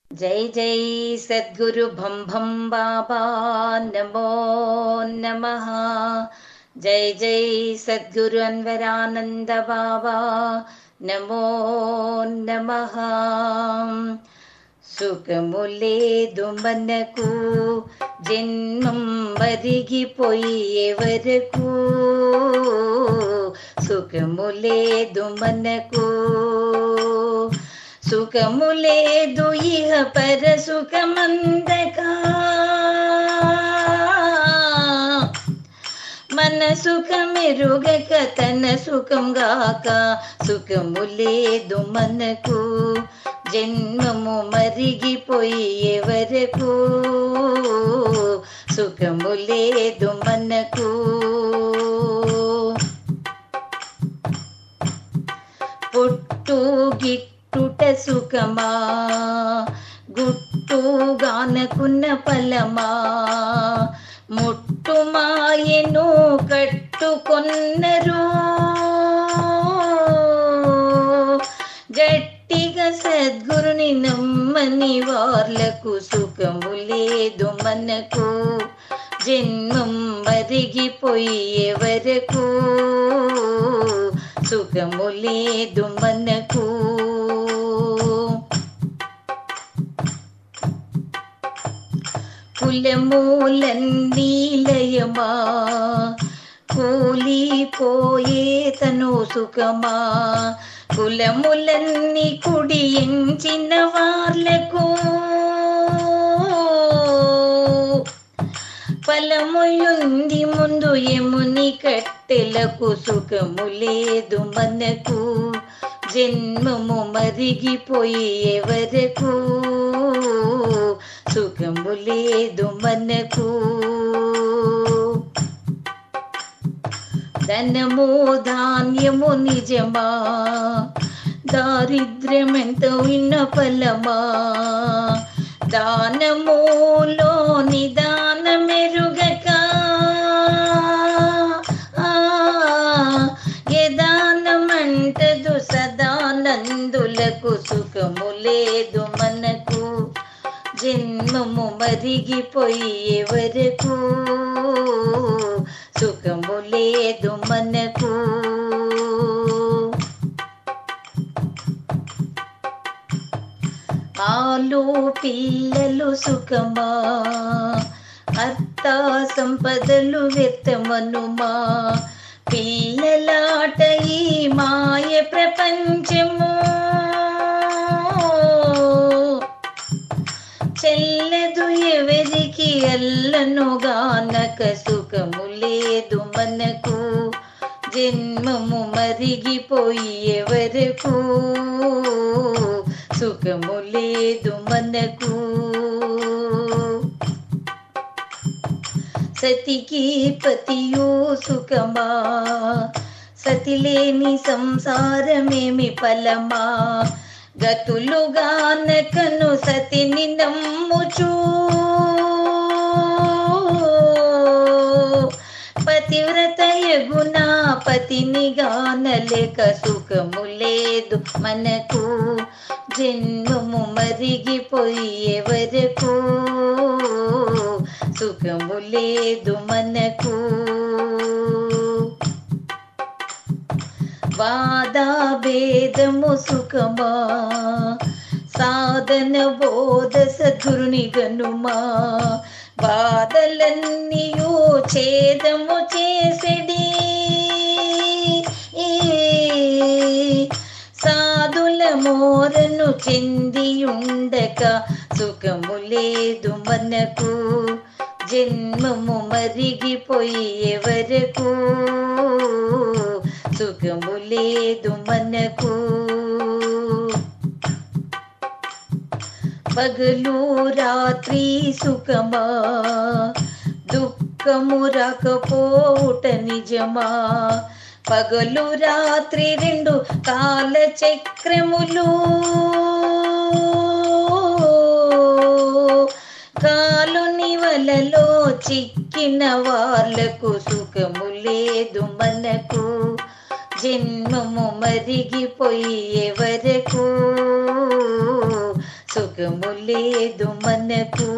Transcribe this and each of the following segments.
జై జై సద్గురు భం భం బాబా నమో నమ జై జై సద్గురు అన్వరానంద బాబా నమో నమ సుఖము లేదు మనకు జన్మం వరిగిపోయే వరకు సుఖము లేదు మనకు సుఖము లేదు ఇహ పర సుఖమందకా మన సుఖమెరుగక తన సుఖం గాక సుఖము లేదు మనకు జన్మము మరిగిపోయే వరకు సుఖము లేదు మనకు పుట్టు గిట్టుట సుఖమా గుట్టుగానకున్న ఫలమా ముట్టు మాయను కట్టుకొన్నరు గట్టిగా సద్గురుని నమ్మని వాళ్ళకు సుఖము లేదు మనకు జన్మం మరిగిపోయే వరకు సుఖము లేదు మనకు కులమూలన్నీలయమా కూలిపోయే తను సుఖమా కులములన్నీ కుడియించిన వాళ్ళకు ఫలముయుంది ముందు ఎముని కట్టెలకు సుఖము లేదు మనకు జన్మము మరిగిపోయే వరకు సుఖము లేదు మనకు ధనము ధాన్యము నిజమా దారిద్ర్యమెంతో ఇన్న ఫలమా దానములో నిదాన మెరుగక ఎదానమంటదు సదానందులకు సుఖము లేదు మనకు జన్మము మరిగిపోయే వరకు సుఖము లేదు మనకు ఆలు పిల్లలు సుఖమా అత్త సంపదలు వ్యర్థమనుమా పిల్లలాట ఈ మాయ ప్రపంచము చెల్లదు ఎవరికి అల్లను గానక సుఖము లేదు మనకు జన్మము మరిగిపోయే వరకు సుఖము లేదు మనకు సతికి పతియో సుఖమా సతిలేని సంసారమేమి ఫలమా గతులుగానకను సతిని నమ్ముచూ పతివ్రతయగుణ పతిని గానలేక సుఖము లేదు మనకు జన్మము మరిగిపోయే వరకు సుఖము లేదు మనకు వాదా భేదము సుఖమా సాధన బోధ సద్గురుని గనుమా బాధలన్నీయో ఛేదము చేసడి సాధుల మోరను చెందియుండక సుఖము లేదు మనకు జన్మము మరిగిపోయే వరకు సుఖము లేదు మనకు పగలు రాత్రి సుఖమా దుఃఖము రాకపోవుట నిజమా పగలు రాత్రి రెండు కాల చక్రములు కాలుని వలలో చిక్కిన వాళ్ళకు సుఖము లేదు మనకు జన్మము మరిగిపోయే వరకు సుఖ సుఖము లేదు మనకు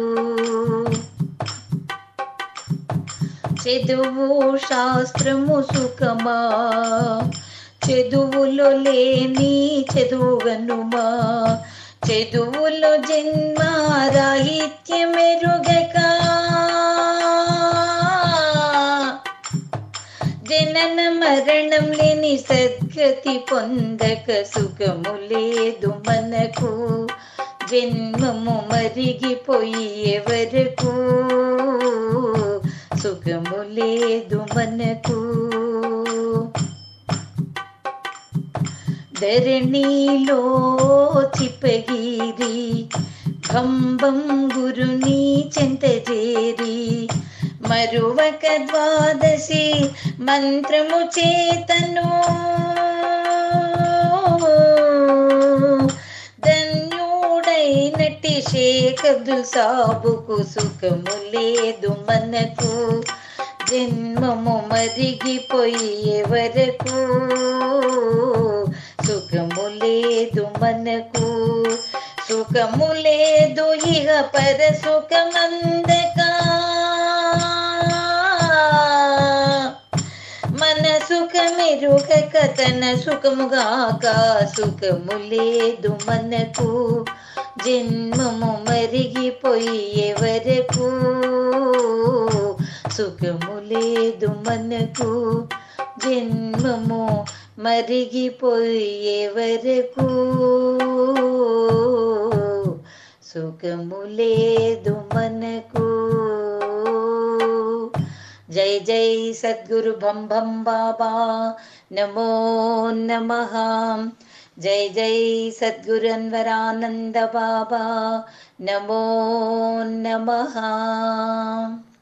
చదువు శాస్త్రము సుఖమా చదువులో లేని చదువుగనుమా చదువులో జన్మ రాహిత్యమెరుగక జనన మరణం లేని సద్గతి పొందక సుఖము లేదు మనకు జన్మము మరిగిపోయి ఎవరకు సుఖము లేదు మనకు ధరణిలో చిప్పగిరి కంబం గురుని చెంతజేరి మరువక ద్వాదశి మంత్రము చేతను ధన్యుడైనటి శేఖదు సాబుకు సుఖము లేదు మనకు జన్మము మరిగిపోయి ఎవరకు సుఖము లేదు మనకు సుఖము లేదు ఇక పర సుఖమందక మన సుఖమెరుగక తన సుఖముగాక సుఖము లేదు మనకు జన్మము మరిగిపోయి ఎవరకు సుఖము లేదు మనకు జన్మము మరిగిపోయి ఎవరకు సుఖము లేదు మనకు జై జై సద్గురు భం భం బాబా నమో నమః జై జై సద్గురు అన్వరానంద బాబా నమో నమః